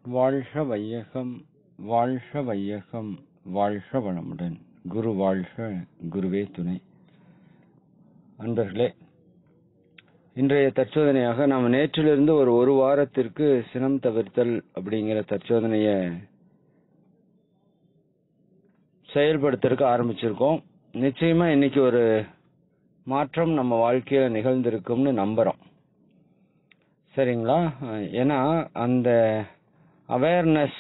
வாழ்க வையகம் வாழ்க வையகம் வாழ்க வளமுடன் குரு வாழ்க குருவே துணை அன்பர்களே இன்றைய தற்சோதனையாக நாம் நேற்றிலிருந்து ஒரு ஒரு வாரத்திற்கு சினம் தவிர்த்தல் அப்படிங்கிற தற்சோதனைய செயல்படுத்துறதுக்கு ஆரம்பிச்சிருக்கோம் நிச்சயமா இன்னைக்கு ஒரு மாற்றம் நம்ம வாழ்க்கையில நிகழ்ந்திருக்கும்னு நம்புறோம் சரிங்களா ஏன்னா அந்த அவேர்னஸ்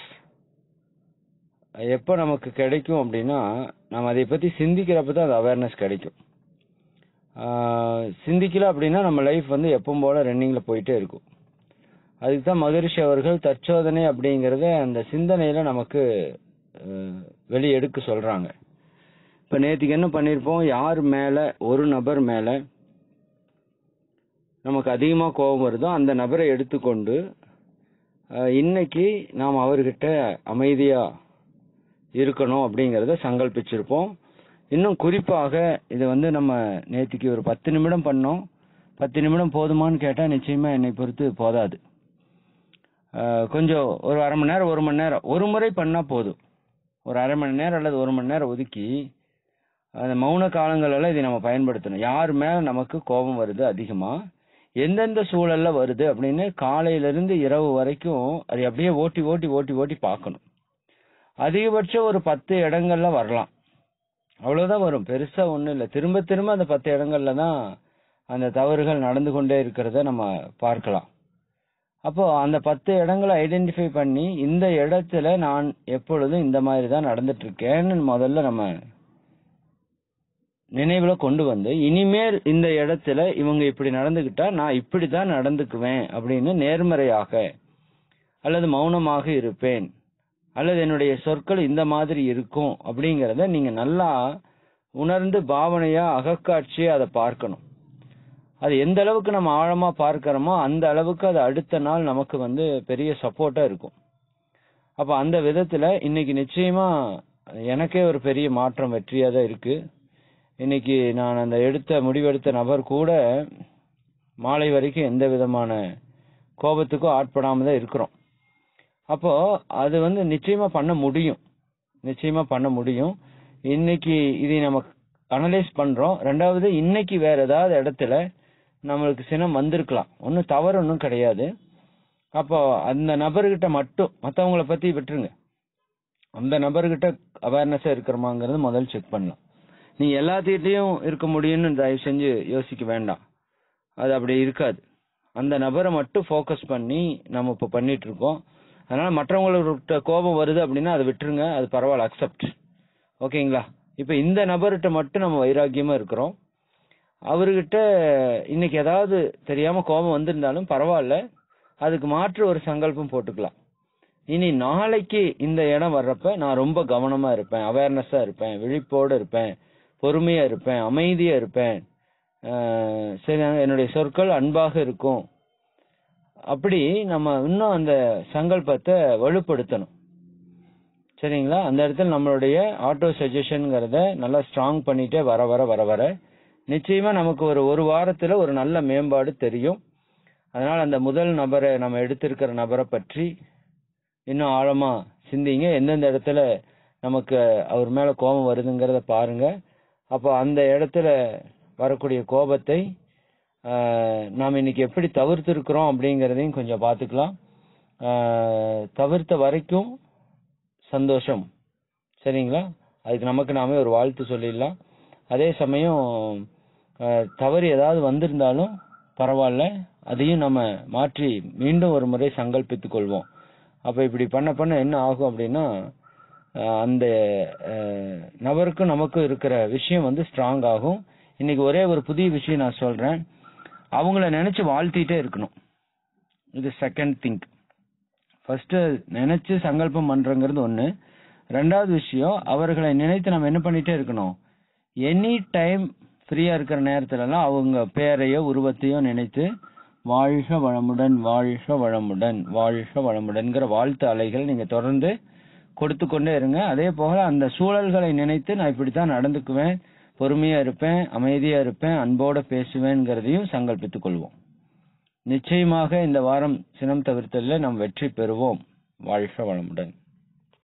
எப்போ நமக்கு கிடைக்கும் அப்படின்னா நம்ம அதை பத்தி சிந்திக்கிறப்ப தான் அந்த அவேர்னஸ் கிடைக்கும் ஆஹ் சிந்திக்கல அப்படின்னா நம்ம லைஃப் வந்து எப்பவும் போல ரன்னிங்ல போயிட்டே இருக்கும் அதுக்கு தான் மகரிஷி அவர்கள் தற்சோதனை அப்படிங்கறத அந்த சிந்தனையில நமக்கு அஹ், வெளியெடுக்க சொல்றாங்க இப்ப நேத்துக்கு என்ன பண்ணிருப்போம் யார் மேல ஒரு நபர் மேல நமக்கு அதிகமா கோபம் வருதோ அந்த நபரை எடுத்துக்கொண்டு அஹ், இன்னைக்கு நாம் அவர்கிட்ட அமைதியா இருக்கணும் அப்படிங்கறத சங்கல்பிச்சிருப்போம் இன்னும் குறிப்பாக இது வந்து நம்ம நேத்திக்கு ஒரு பத்து நிமிடம் பண்ணோம் பத்து நிமிடம் போதுமான்னு கேட்டா நிச்சயமா என்னை பொறுத்து போதாது அஹ், கொஞ்சம் ஒரு அரை மணி நேரம் ஒரு மணி நேரம் ஒரு முறை பண்ணா போதும் ஒரு அரை மணி நேரம் அல்லது ஒரு மணி நேரம் ஒதுக்கி அந்த மௌன காலங்களெல்லாம் இதை நம்ம பயன்படுத்தணும் யார் மேல நமக்கு கோபம் வருது அதிகமா எந்தெந்த சூழல்ல வருது அப்படின்னு காலையில இருந்து இரவு வரைக்கும் அதை அப்படியே ஓட்டி ஓட்டி ஓட்டி ஓட்டி பார்க்கணும் அதிகபட்சம் ஒரு பத்து இடங்கள்ல வரலாம் அவ்வளவுதான் வரும் பெருசா ஒண்ணும் இல்ல திரும்ப திரும்ப அந்த பத்து இடங்கள்ல தான் அந்த தவறுகள் நடந்து கொண்டே இருக்கிறத நம்ம பார்க்கலாம் அப்போ அந்த பத்து இடங்களை ஐடென்டிஃபை பண்ணி இந்த இடத்துல நான் எப்பொழுதும் இந்த மாதிரி தான் நடந்துட்டு இருக்கேன்னு முதல்ல நம்ம நினைவுல கொண்டு வந்து இனிமேல் இந்த இடத்துல இவங்க இப்படி நடந்துகிட்டா நான் இப்படிதான் நடந்துக்குவேன் அப்படின்னு நேர்மறையாக அல்லது மௌனமாக இருப்பேன் அல்லது என்னுடைய சொற்கள் இந்த மாதிரி இருக்கும் அப்படிங்கறத நீங்க நல்லா உணர்ந்து பாவனையா அகக்காட்சியா அதை பார்க்கணும் அது எந்த அளவுக்கு நம்ம ஆழமா பார்க்கிறோமோ அந்த அளவுக்கு அது அடுத்த நாள் நமக்கு வந்து பெரிய சப்போர்ட்டா இருக்கும் அப்ப அந்த விதத்துல இன்னைக்கு நிச்சயமா எனக்கே ஒரு பெரிய மாற்றம் வெற்றியா தான் இருக்கு இன்னைக்கு நான் அந்த எடுத்த முடிவெடுத்த நபர் கூட மாலை வரைக்கும் எந்த விதமான கோபத்துக்கும் ஆட்படாம தான் இருக்கிறோம் அப்போ அது வந்து நிச்சயமா பண்ண முடியும் நிச்சயமா பண்ண முடியும் இன்னைக்கு இதை நம்ம அனலைஸ் பண்றோம் ரெண்டாவது இன்னைக்கு வேற ஏதாவது இடத்துல நம்மளுக்கு சினம் வந்திருக்கலாம் ஒன்னும் தவறு ஒன்றும் கிடையாது அப்போ அந்த நபர்கிட்ட மட்டும் மத்தவங்கள பத்தி விட்டுருங்க அந்த நபர்கிட்ட அவேர்னஸா இருக்கிறோமாங்கிறது முதல் செக் பண்ணலாம் நீ எல்லாத்திட்டையும் இருக்க முடியும்னு தயவு செஞ்சு யோசிக்க வேண்டாம் அது அப்படி இருக்காது அந்த நபரை மட்டும் ஃபோக்கஸ் பண்ணி நம்ம இப்ப பண்ணிட்டு இருக்கோம் அதனால மற்றவங்களோட கோபம் வருது அப்படின்னா அதை விட்டுருங்க அது பரவாயில்ல அக்செப்ட் ஓகேங்களா இப்ப இந்த நபர்கிட்ட மட்டும் நம்ம வைராக்கியமா இருக்கிறோம் அவர்கிட்ட இன்னைக்கு ஏதாவது தெரியாம கோபம் வந்திருந்தாலும் பரவாயில்ல அதுக்கு மாற்று ஒரு சங்கல்பம் போட்டுக்கலாம் இனி நாளைக்கு இந்த இடம் வர்றப்ப நான் ரொம்ப கவனமா இருப்பேன் அவேர்னஸா இருப்பேன் விழிப்போட இருப்பேன் பொறுமையா இருப்பேன் அமைதியா இருப்பேன் ஆஹ் சரி என்னுடைய சொற்கள் அன்பாக இருக்கும் அப்படி நம்ம இன்னும் அந்த சங்கல்பத்தை வலுப்படுத்தணும் சரிங்களா அந்த இடத்துல நம்மளுடைய ஆட்டோ சஜஷன்ங்கிறத நல்லா ஸ்ட்ராங் பண்ணிட்டே வர வர வர வர நிச்சயமா நமக்கு ஒரு ஒரு வாரத்துல ஒரு நல்ல மேம்பாடு தெரியும் அதனால அந்த முதல் நபரை நம்ம எடுத்திருக்கிற நபரை பற்றி இன்னும் ஆழமா சிந்திங்க எந்தெந்த இடத்துல நமக்கு அவர் மேல கோபம் வருதுங்கிறத பாருங்க அப்போ அந்த இடத்துல வரக்கூடிய கோபத்தை ஆஹ், நாம் இன்னைக்கு எப்படி தவிர்த்திருக்கிறோம் அப்படிங்கறதையும் கொஞ்சம் பார்த்துக்கலாம் ஆஹ், தவிர்த்த வரைக்கும் சந்தோஷம் சரிங்களா அதுக்கு நமக்கு நாமே ஒரு வாழ்த்து சொல்லிடலாம் அதே சமயம் ஆஹ், தவறு ஏதாவது வந்திருந்தாலும் பரவாயில்ல அதையும் நம்ம மாற்றி மீண்டும் ஒரு முறை சங்கல்பித்துக் கொள்வோம் அப்ப இப்படி பண்ண பண்ண என்ன ஆகும் அப்படின்னா ஆஹ், அந்த ஆஹ், நபருக்கும் நமக்கும் இருக்கிற விஷயம் வந்து ஸ்ட்ராங் ஆகும் இன்னைக்கு ஒரே ஒரு புதிய விஷயம் நான் சொல்றேன் அவங்கள நினைச்சு வாழ்த்திட்டே இருக்கணும் இது செகண்ட் திங்க் ஃபர்ஸ்ட் நினைச்சு சங்கல்பம் பண்றங்கிறது ஒண்ணு ரெண்டாவது விஷயம் அவர்களை நினைத்து நம்ம என்ன பண்ணிட்டே இருக்கணும் எனி டைம் ஃப்ரீயா இருக்கிற நேரத்துல எல்லாம் அவங்க பேரையோ உருவத்தையோ நினைத்து வாழ்க வளமுடன் வாழ்க வளமுடன் வாழ்க வளமுடன்கிற வாழ்த்து அலைகள் நீங்க தொடர்ந்து கொடுத்து கொண்டே இருங்க அதே போல அந்த சூழல்களை நினைத்து நான் இப்படித்தான் நடந்துக்குவேன் பொறுமையா இருப்பேன் அமைதியா இருப்பேன் அன்போட பேசுவேன்ங்கிறதையும் சங்கல்பித்துக் கொள்வோம் நிச்சயமாக இந்த வாரம் சினம் தவிர்த்தலில் நாம் வெற்றி பெறுவோம் வாழ்க வளமுடன்